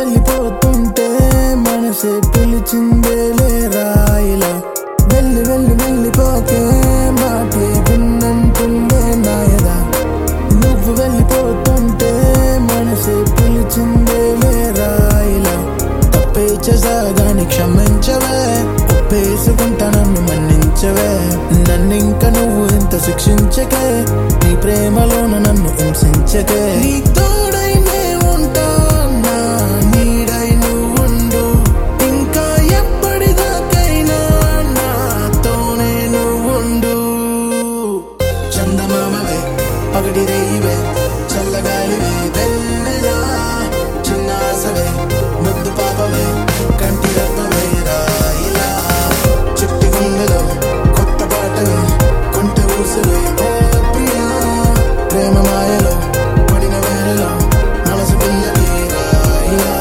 వెళ్ళిపోతుంటే మనసే పిలిచిందే లేరాయిలా వెళ్ళి వెళ్ళి వెళ్ళిపోకే మాటే విన్నంటుండే నాయదా నువ్వు వెళ్ళిపోతుంటే మనసే పిలిచిందే లేరాయిలా తప్పే చేసాగాని క్షమించవే ఒప్పేసుకుంటా నన్ను మన్నించవే నన్నింక నువ్వు ఇంత శిక్షించకే నీ ప్రేమలోన నన్ను హింసించకే నీ తోడైనే ఉంటా నా నీడై నువ్వుండు ఇంకా ఎప్పటిదాకైనా నాతోనే నువ్వుండు చందమామవే పగటి రేయివే చల్లగాలివే వెన్నెలా చిన్న ఆశవే ముద్దు పాపవే కంటి రెప్పవే రాయిలా చిట్టి గుండెలో కొత్త పాటవే కొంట ఊసవే ఓ ప్రియా ప్రేమ మాయలో పడిన వేళలో మనసు పిల్లవే రాయిలా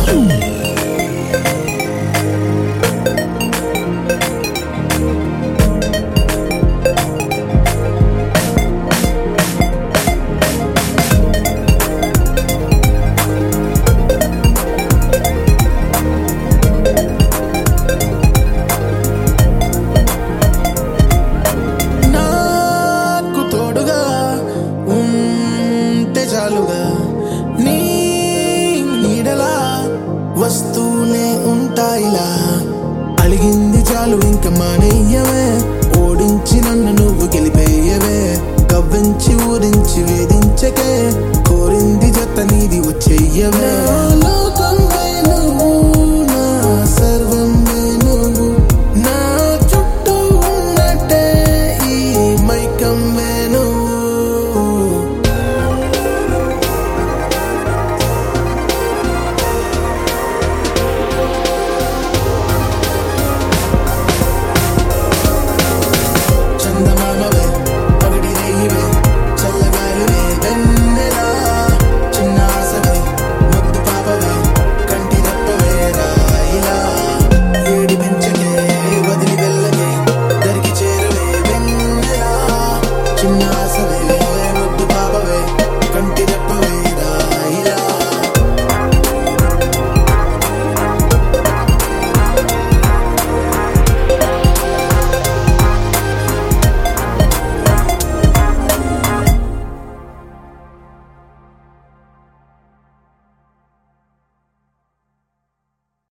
నాకు తోడుగా ఉంటే చాలుగా నీ నీడలా వస్తూనే ఉంటాయిలా అలిగింది చాలు ఇంక మానేయవే ఓడించి నన్ను నువ్వు గెలిపేయవే కవ్వించి ఊరించి వేధించకే కోరింది జత నీది వచ్చేయవే నాలో